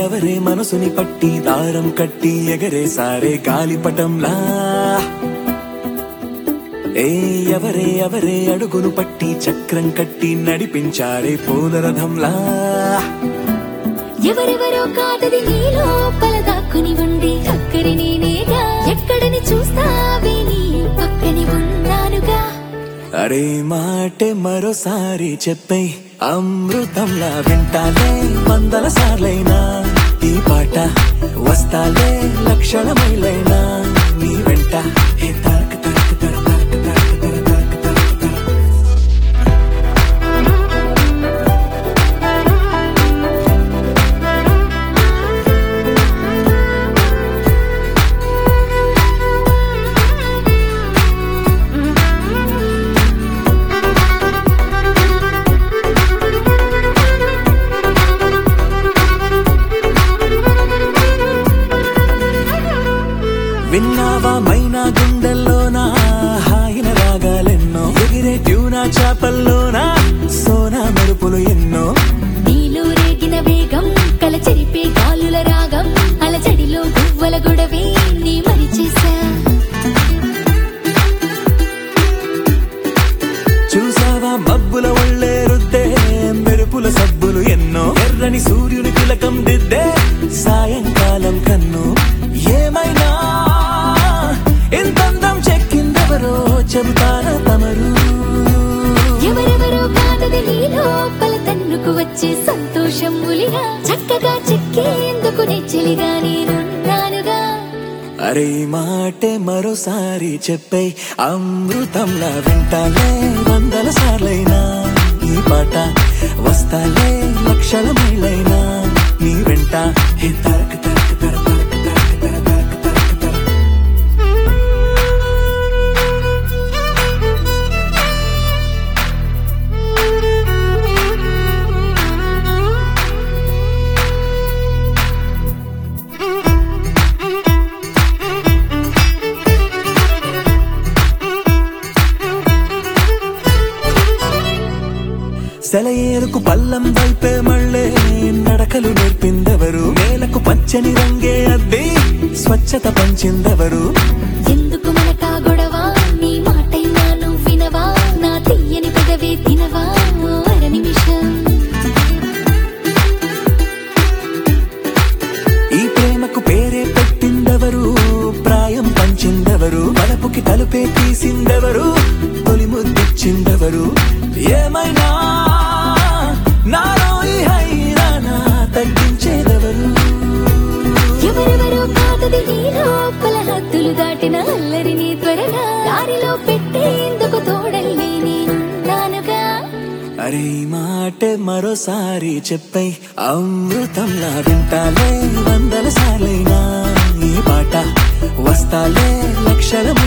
ఎవరే మనసుని పట్టి దారం కట్టి ఎగరే సారే గాలిపటంలా ఏ ఎవరే ఎవరే అడుగును పట్టి చక్రం కట్టి నడిపించారే పూలరథంలా ఎవరెవరో కాదది నీ లోపల దాక్కుని ఉండే అక్కడి నేనేగా ఎక్కడని చూస్తావే నీ పక్కని ఉన్నానుగా అరే మాటే మరోసారి చెప్పే అమృతంలా వింటాలే వందల సార్లైనా ఈ పాట వస్తాలే లక్షల మైలైనా నీ వెంట ఏ తరక తరక తర తరక తరక తర తరక తరక తర. విన్నావా మైనా గుండెల్లోనా హాయిన రాగాలెన్నో ఎగిరే ట్యూనా చేపల్లోనా సోనా మెరుపులు ఎన్నో నీలో రేగిన వేగం కల చెరిపే గాలుల రాగం అలజడిలో గువ్వల గొడవే నీ మరిచేసా చూసావా మబ్బుల ఒళ్ళే రుద్దే మెరుపుల సబ్బులు ఎన్నో ఎర్రని సూర్యుని తిలకం దిద్దే సాయంకాలం కన్ను ఏమైనా ఎంతందం చెక్కిందెవరో చెబుతారా తమరు ఎవరెవరో కాదది నీ లోపల తన్నుకు వచ్చే సంతోషం ములిగా చక్కగా చెక్కేందుకు నెచ్చలిగా నేనున్నానుగా అరే మాటే మరోసారి చెప్పే అమృతంలా వింటాలే వందల సార్లైనా ఈ పాట వస్తాలే లక్షల మైలైనా నీ వెంట హే తరక తరక తర తరక తరక తర తరక తరక తర. సెలయేరుకు పల్లం వైపే మళ్ళే నడకలు నేర్పిందెవరు నేలకు పచ్చని రంగే అద్ది స్వచ్ఛత పంచిందెవరు ఎందుకు మనకా గొడవ నీ మాటైనా నువ్వు వినవా నా తీయని పెదవే తినవా ఓ అర నిమిషం ఈ ప్రేమకు పేరే పెట్టిందెవరు ప్రాయం పంచిందెవరు వలపుకి తలుపే తీసిందెవరు తొలి ముద్దిచ్చిందెవరు ఏమైనా నాలో ఈ హైరానా తగ్గించేదెవరు ఎవరెవరో కాదది నీ లోపల హద్దులు దాటిన అల్లరిని త్వరగా దారిలో పెట్టేందుకు తోడల్ని నేనున్నానుగా అరే ఈ మాటే మరోసారి చెప్పై అమృతంలా వింటాలే వందల సార్లైనా ఈ పాట వస్తాలే లక్షల